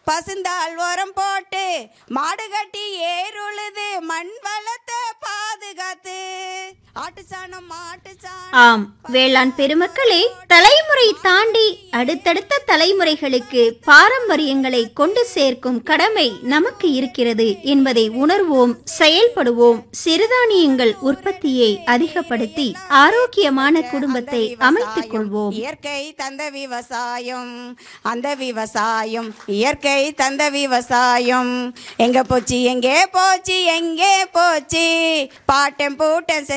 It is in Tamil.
பசுந்தாள் உரம் போட்டு மாடு கட்டி ஏறுழுது மண் வளத்தை பாதுகாத்து ஆட்டுச்சாணம் மாட்டுச்சாணம் ஆம் வேளாண் பெருமக்களே தலைமுறை தாண்டி அடுத்தடுத்த தலைமுறைகளுக்கு பாரம்பரியங்களை கொண்டு சேர்க்கும் கடமை நமக்கு இருக்கிறது என்பதை உணர்வோம் செயல்படுவோம் சிறுதானியங்கள் உற்பத்தியை அதிகப்படுத்தி ஆரோக்கியமான குடும்பத்தை அமைத்துக் கொள்வோம் இயற்கை தந்த விவசாயம் அந்த விவசாயம் இயற்கை தந்த விவசாயம் எங்க போச்சு எங்கே போச்சு எங்கே போச்சு பாட்டம் பூட்டம்